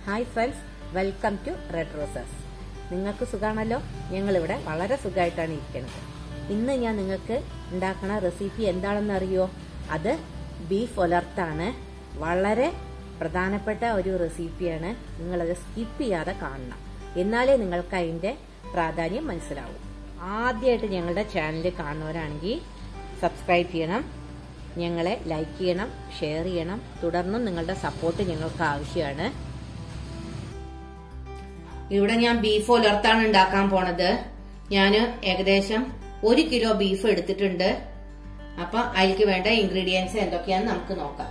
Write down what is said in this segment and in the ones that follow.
hi friends welcome to red roses നിങ്ങൾക്ക് സുഖാണല്ലോ ഞങ്ങളിവിടെ വളരെ സുഖമായിട്ടാണ് ഇരിക്കുന്നത് ഇന്ന് ഞാൻ നിങ്ങൾക്ക് ഉണ്ടാക്കുന്ന റെസിപ്പി എന്താണെന്ന് അറിയോ അത് ബീഫ് ഒലർത്താണ് വളരെ പ്രധാനപ്പെട്ട ഒരു റെസിപ്പിയാണ് നിങ്ങളത് സ്കിപ്പ് ചെയ്യാതെ കാണണം എന്നാലേ നിങ്ങൾക്ക് അതിൻ്റെ പ്രാധാന്യം മനസ്സിലാവും ആദ്യമായിട്ട് ഞങ്ങളുടെ ചാനൽ കാണുന്നവരാണെങ്കിൽ സബ്സ്ക്രൈബ് ചെയ്യണം ഞങ്ങളെ ലൈക്ക് ചെയ്യണം ഷെയർ ചെയ്യണം തുടർന്നും നിങ്ങളുടെ സപ്പോർട്ട് ഞങ്ങൾക്ക് ആവശ്യമാണ് ഇവിടെ ഞാൻ ബീഫ് ഉലർത്താണ് ഉണ്ടാക്കാൻ പോണത് ഞാൻ ഏകദേശം ഒരു കിലോ ബീഫ് എടുത്തിട്ടുണ്ട് അപ്പൊ അതിലേക്ക് വേണ്ട ഇൻഗ്രീഡിയൻസ് എന്തൊക്കെയാന്ന് നമുക്ക് നോക്കാം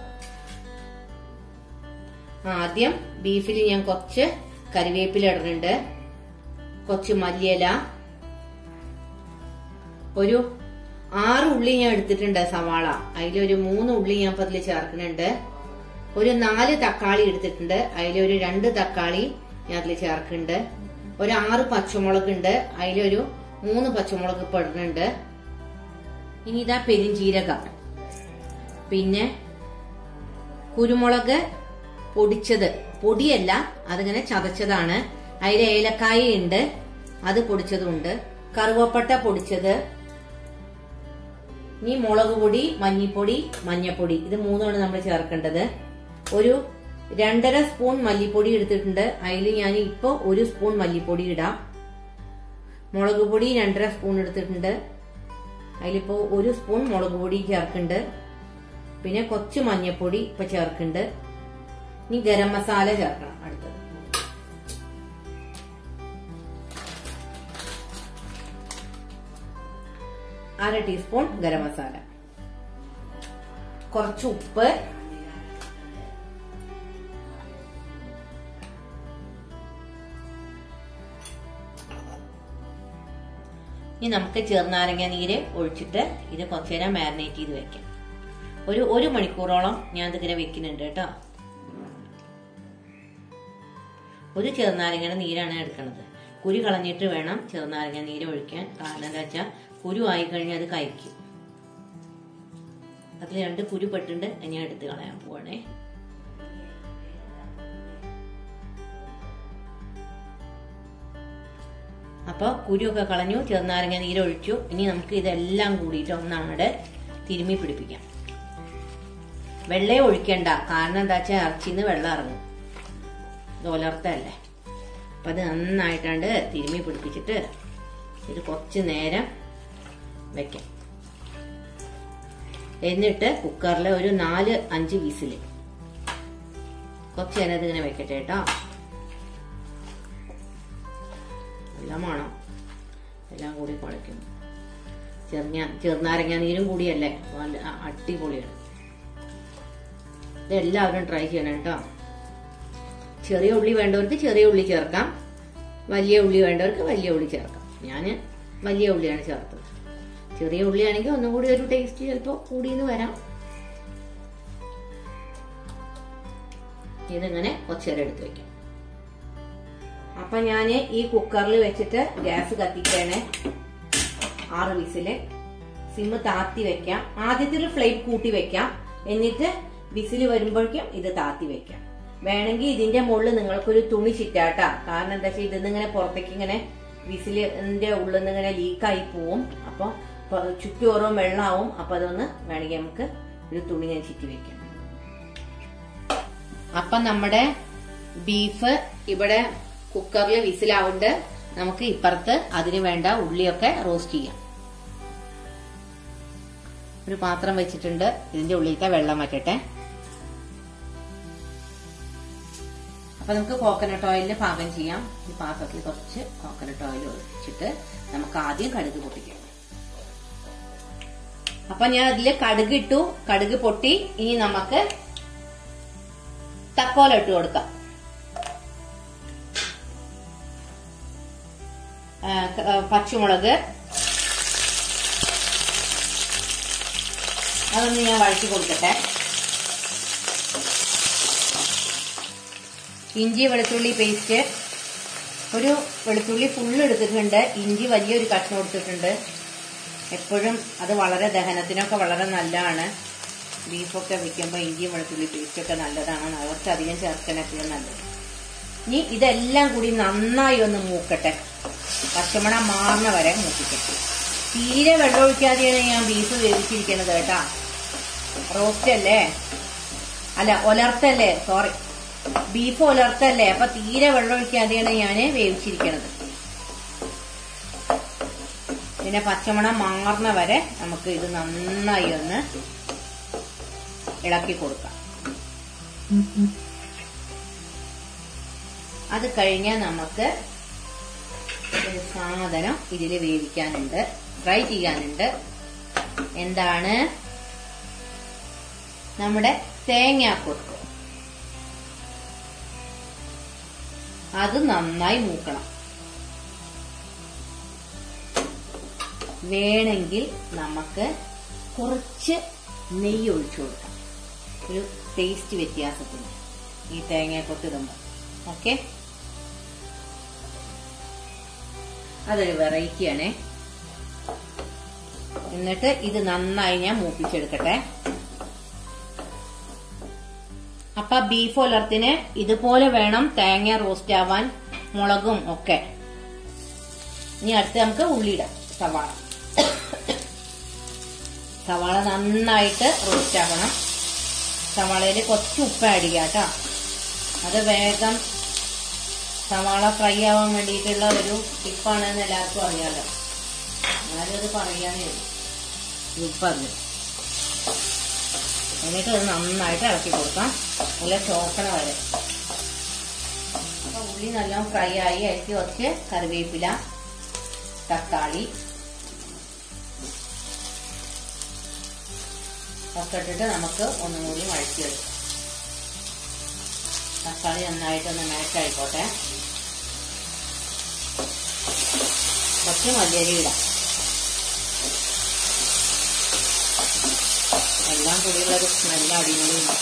ആദ്യം ബീഫിൽ ഞാൻ കുറച്ച് കറിവേപ്പില ഇടുന്നുണ്ട് കുറച്ച് മല്ലിയില ഒരു ആറ് ഉള്ളി ഞാൻ എടുത്തിട്ടുണ്ട് സവാള അതിലൊരു മൂന്ന് ഉള്ളി ഞാൻ ഇപ്പൊ അതിൽ ചേർക്കുന്നുണ്ട് ഒരു നാല് തക്കാളി എടുത്തിട്ടുണ്ട് അതിലൊരു രണ്ട് തക്കാളി ഞാൻ അതിൽ ചേർക്കുന്നുണ്ട് ഒരു ആറ് പച്ചമുളക് ഉണ്ട് അതിലൊരു മൂന്ന് പച്ചമുളക് ഇപ്പൊ ഇടുന്നുണ്ട് ഇനി ഇതാ പെരിഞ്ചീരകം പിന്നെ കുരുമുളക് പൊടിച്ചത് പൊടിയല്ല അതിങ്ങനെ ചതച്ചതാണ് അതിൽ ഏലക്കായ ഉണ്ട് അത് പൊടിച്ചതുണ്ട് കറുവപ്പട്ട പൊടിച്ചത് ഇനി മുളക് പൊടി മഞ്ഞിപ്പൊടി മഞ്ഞപ്പൊടി ഇത് മൂന്നുമാണ് നമ്മൾ ചേർക്കേണ്ടത് ഒരു രണ്ടര സ്പൂൺ മല്ലിപ്പൊടി എടുത്തിട്ടുണ്ട് അതിൽ ഞാൻ ഇപ്പൊ ഒരു സ്പൂൺ മല്ലിപ്പൊടി ഇടാം മുളക് പൊടി രണ്ടര സ്പൂൺ എടുത്തിട്ടുണ്ട് അതിലിപ്പോ ഒരു സ്പൂൺ മുളക് പൊടി ചേർക്കുന്നുണ്ട് പിന്നെ കുറച്ച് മഞ്ഞപ്പൊടി ഇപ്പൊ ചേർക്കുന്നുണ്ട് ഇനി ഗരം മസാല ചേർക്കണം അടുത്തത് അര ടീസ്പൂൺ ഗരം മസാല കുറച്ച് ഉപ്പ് ഇനി നമുക്ക് ചെറുനാരങ്ങ നീര് ഒഴിച്ചിട്ട് ഇത് കുറച്ചു നേരം മാരിനേറ്റ് ചെയ്ത് വെക്കാം ഒരു ഒരു മണിക്കൂറോളം ഞാൻ ഇതിങ്ങനെ വെക്കുന്നുണ്ട് കേട്ടോ ഒരു ചെറുനാരങ്ങയുടെ നീരാണ് എടുക്കുന്നത് കുരു കളഞ്ഞിട്ട് വേണം ചെറുനാരങ്ങ നീര് ഒഴിക്കാൻ കാരണം എന്താ വെച്ചാൽ കുരു ആയി കഴിഞ്ഞാൽ അത് കഴിക്കും അതിൽ രണ്ട് കുരു പെട്ടുണ്ട് ഞാൻ എടുത്ത് കളയാൻ പോവാണേ അപ്പൊ കുരുവൊക്കെ കളഞ്ഞു ചെറുനാരങ്ങ നീരൊഴിച്ചു ഇനി നമുക്ക് ഇതെല്ലാം കൂടിയിട്ട് ഒന്നാണ് തിരുമ്മി പിടിപ്പിക്കാം വെള്ളയെ ഒഴിക്കണ്ട കാരണം എന്താ വെച്ചാൽ ഇറച്ചിന്ന് വെള്ളം ഇറങ്ങും ദോലർത്തല്ലേ അപ്പൊ അത് നന്നായിട്ടാണ്ട് തിരുമ്മി പിടിപ്പിച്ചിട്ട് ഇത് കുറച്ച് നേരം വെക്കാം എന്നിട്ട് കുക്കറിൽ ഒരു നാല് അഞ്ച് വിസിൽ കുറച്ച് നേരം ഇതിങ്ങനെ വെക്കട്ടെ കേട്ടോ എല്ലാം വേണം എല്ലാം കൂടി കുഴയ്ക്കും ചെറുഞ്ഞ ചെറുനാരങ്ങ നീരും കൂടിയല്ലേ നല്ല അടിപൊളിയാണ് ഇതെല്ലാവരും ട്രൈ ചെയ്യണം കേട്ടോ ചെറിയ ഉള്ളി വേണ്ടവർക്ക് ചെറിയ ഉള്ളി ചേർക്കാം വലിയ ഉള്ളി വേണ്ടവർക്ക് വലിയ ഉള്ളി ചേർക്കാം ഞാൻ വലിയ ഉള്ളിയാണ് ചേർത്തത് ചെറിയ ഉള്ളിയാണെങ്കിൽ ഒന്നും കൂടി ഒരു ടേസ്റ്റ് ചിലപ്പോൾ കൂടിയെന്ന് വരാം ഇതിങ്ങനെ കുറച്ചേരം എടുത്ത് വെക്കാം അപ്പൊ ഞാൻ ഈ കുക്കറിൽ വെച്ചിട്ട് ഗ്യാസ് കത്തിക്കണേ ആറ് വിസില് സിമ്മ് താത്തി വെക്കാം ആദ്യത്തിൽ ഫ്ലെയിം കൂട്ടി വെക്കാം എന്നിട്ട് വിസില് വരുമ്പോഴേക്കും ഇത് താത്തി വെക്കാം വേണമെങ്കിൽ ഇതിന്റെ മുകളിൽ നിങ്ങൾക്കൊരു തുണി ചിറ്റാട്ടാ കാരണം എന്താ വെച്ചാൽ ഇതിന്നിങ്ങനെ പുറത്തേക്ക് ഇങ്ങനെ വിസിലിന്റെ ഉള്ളിൽ നിന്ന് ഇങ്ങനെ ലീക്കായി പോവും അപ്പൊ ചുറ്റോറും വെള്ളമാവും അപ്പൊ അതൊന്ന് വേണമെങ്കിൽ നമുക്ക് ഒരു തുണി ഞാൻ ചുറ്റി വെക്കാം അപ്പൊ നമ്മുടെ ബീഫ് ഇവിടെ കുക്കറിൽ വിസിലാവുണ്ട് നമുക്ക് ഇപ്പുറത്ത് അതിന് വേണ്ട ഉള്ളിയൊക്കെ റോസ്റ്റ് ചെയ്യാം ഒരു പാത്രം വെച്ചിട്ടുണ്ട് ഇതിന്റെ ഉള്ളിലത്തെ വെള്ളം വറ്റട്ടെ അപ്പൊ നമുക്ക് കോക്കനട്ട് ഓയിലിന് പാകം ചെയ്യാം ഈ പാത്രത്തിൽ കുറച്ച് കോക്കനട്ട് ഓയിൽ ഒഴിച്ചിട്ട് നമുക്ക് ആദ്യം കടുക് പൊട്ടിക്കാം അപ്പൊ ഞാൻ അതില് കടുക് ഇട്ടു കടുക് പൊട്ടി ഇനി നമുക്ക് തക്കോല ഇട്ട് കൊടുക്കാം പച്ചമുളക് അതൊന്ന് ഞാൻ വഴറ്റി കൊടുക്കട്ടെ ഇഞ്ചി വെളുത്തുള്ളി പേസ്റ്റ് ഒരു വെളുത്തുള്ളി ഫുള്ള് എടുത്തിട്ടുണ്ട് ഇഞ്ചി വലിയൊരു കഷ്ണം എടുത്തിട്ടുണ്ട് എപ്പോഴും അത് വളരെ ദഹനത്തിനൊക്കെ വളരെ നല്ലതാണ് ബീഫൊക്കെ വെക്കുമ്പോൾ ഇഞ്ചിയും വെളുത്തുള്ളി പേസ്റ്റൊക്കെ നല്ലതാണ് അവർക്ക് അധികം ചേർക്കാൻ എപ്പോഴും നല്ലത് ഇനി ഇതെല്ലാം കൂടി നന്നായി ഒന്ന് മൂക്കട്ടെ പച്ചമണം മാറുന്ന വരെ മൂപ്പിക്കട്ടെ തീരെ വെള്ളം ഒഴിക്കാതെയാണ് ഞാൻ ബീഫ് വേവിച്ചിരിക്കുന്നത് കേട്ടാ റോസ്റ്റ് അല്ലേ അല്ല ഒലർത്തല്ലേ സോറി ബീഫ് ഒലർത്തല്ലേ അപ്പൊ തീരെ വെള്ളം ഒഴിക്കാതെയാണ് ഞാൻ വേവിച്ചിരിക്കുന്നത് പിന്നെ പച്ചമണം മാറുന്ന വരെ നമുക്ക് ഇത് നന്നായി ഒന്ന് ഇളക്കി കൊടുക്കാം അത് കഴിഞ്ഞാൽ നമുക്ക് ഒരു സാധനം ഇതിൽ വേവിക്കാനുണ്ട് ഫ്രൈ ചെയ്യാനുണ്ട് എന്താണ് നമ്മുടെ തേങ്ങാക്കൊത്ത് അത് നന്നായി മൂക്കണം വേണമെങ്കിൽ നമുക്ക് കുറച്ച് നെയ്യ് ഒഴിച്ചു കൊടുക്കാം ഒരു ടേസ്റ്റ് വ്യത്യാസത്തിന് ഈ തേങ്ങയൊക്കെ ഇടുമ്പോൾ ഓക്കെ അതൊരു വെറൈറ്റി ആണേ എന്നിട്ട് ഇത് നന്നായി ഞാൻ മൂപ്പിച്ചെടുക്കട്ടെ അപ്പൊ ബീഫ് ഒലർത്തിന് ഇതുപോലെ വേണം തേങ്ങ റോസ്റ്റ് ആവാൻ മുളകും ഒക്കെ ഇനി അടുത്ത് നമുക്ക് ഉള്ളിയിടാം സവാള സവാള നന്നായിട്ട് റോസ്റ്റ് ആക്കണം സവാളയിൽ കുറച്ച് ഉപ്പ് ആഡ് ചെയ്യാം കേട്ടോ അത് വേഗം സവാള ഫ്രൈ ആവാൻ വേണ്ടിയിട്ടുള്ള ഒരു ടിപ്പാണ് എന്ന് എല്ലാവർക്കും അറിയാലോ എന്നാലും അത് പറയാനേ ഉപ്പറിഞ്ഞു എന്നിട്ട് അത് നന്നായിട്ട് ഇളക്കി കൊടുക്കാം ഉള്ള ചോക്കണ വരെ അപ്പൊ ഉള്ളി നല്ലോണം ഫ്രൈ ആയി അതിലേക്ക് കുറച്ച് കറിവേപ്പില തക്കാളി ഒക്കെ ഇട്ടിട്ട് നമുക്ക് ഒന്നും കൂടി വഴറ്റിയെടുക്കാം തക്കാളി നന്നായിട്ടൊന്ന് മാച്ച് ആയിക്കോട്ടെ കുറച്ച് മല്ലിയരി ഇടാം എല്ലാം കൂടിയുള്ള ഒരു സ്മെല്ല് അടിപൊളിയുണ്ട്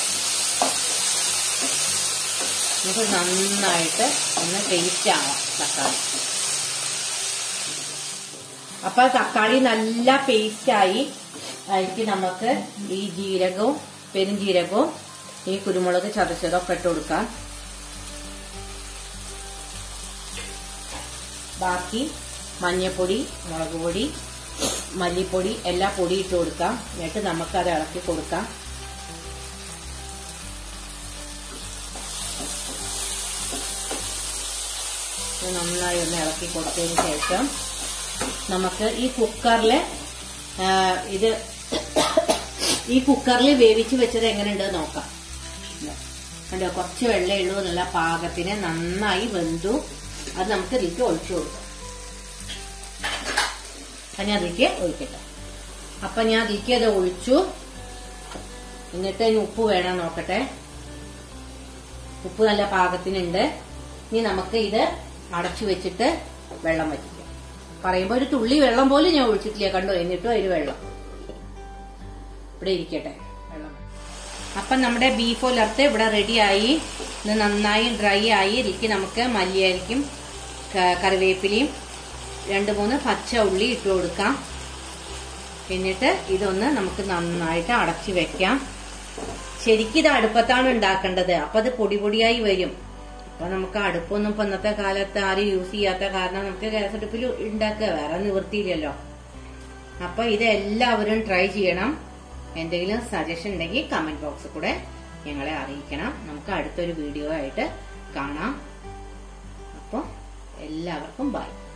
നമുക്ക് നന്നായിട്ട് ഒന്ന് ടേസ്റ്റ് ആവാം തക്കാളി അപ്പൊ തക്കാളി നല്ല പേസ്റ്റായി അതിലേക്ക് നമുക്ക് ഈ ജീരകവും പെരുംജീരകവും ഈ കുരുമുളക് ചതച്ചതൊക്കെ ഇട്ട് കൊടുക്കാം ബാക്കി മഞ്ഞപ്പൊടി മുളക് പൊടി മല്ലിപ്പൊടി എല്ലാ പൊടി ഇട്ട് കൊടുക്കാം എന്നിട്ട് നമുക്കത് ഇളക്കി കൊടുക്കാം ഇത് നന്നായി ഒന്ന് ഇളക്കി കൊടുത്തതിന് ശേഷം നമുക്ക് ഈ കുക്കറിൽ ഇത് ഈ കുക്കറിൽ വേവിച്ച് വെച്ചത് എങ്ങനെയുണ്ട് നോക്കാം കണ്ടോ കുറച്ച് വെള്ളമേ ഉള്ളൂ എന്നുള്ള പാകത്തിന് നന്നായി വെന്തു അത് നമുക്ക് ഇതിലേക്ക് ഒഴിച്ചു കൊടുക്കാം അപ്പൊ ഞാൻ അതിലേക്ക് ഒഴിക്കട്ടെ അപ്പൊ ഞാൻ അതിലേക്ക് അത് ഒഴിച്ചു എന്നിട്ട് ഇനി ഉപ്പ് വേണം നോക്കട്ടെ ഉപ്പ് നല്ല പാകത്തിനുണ്ട് ഇനി നമുക്ക് ഇത് അടച്ചു വെച്ചിട്ട് വെള്ളം വറ്റിക്കാം പറയുമ്പോ ഒരു തുള്ളി വെള്ളം പോലും ഞാൻ ഒഴിച്ചിട്ടില്ല കണ്ടോ എന്നിട്ടും അതിന് വെള്ളം ഇവിടെ ഇരിക്കട്ടെ വെള്ളം അപ്പം നമ്മുടെ ബീഫ് ഒലർത്ത് ഇവിടെ റെഡിയായി ഇത് നന്നായി ഡ്രൈ ആയി ഇതിലേക്ക് നമുക്ക് മല്ലിയായിരിക്കും കറിവേപ്പിലയും രണ്ട് മൂന്ന് പച്ച ഉള്ളി ഇട്ട് കൊടുക്കാം എന്നിട്ട് ഇതൊന്ന് നമുക്ക് നന്നായിട്ട് അടച്ചു വെക്കാം ശരിക്കും ഇത് അടുപ്പത്താണ് ഉണ്ടാക്കേണ്ടത് അപ്പൊ അത് പൊടി പൊടിയായി വരും അപ്പൊ നമുക്ക് അടുപ്പൊന്നും ഇപ്പൊ ഇന്നത്തെ കാലത്ത് ആരും യൂസ് ചെയ്യാത്ത കാരണം നമുക്ക് ഗ്യാസ് അടുപ്പിൽ ഉണ്ടാക്കുക വേറെ നിവൃത്തിയില്ലല്ലോ അപ്പൊ ഇത് എല്ലാവരും ട്രൈ ചെയ്യണം എന്തെങ്കിലും സജഷൻ ഉണ്ടെങ്കിൽ കമന്റ് ബോക്സിൽ കൂടെ ഞങ്ങളെ അറിയിക്കണം നമുക്ക് അടുത്തൊരു വീഡിയോ ആയിട്ട് കാണാം അപ്പോൾ എല്ലാവർക്കും ബൈ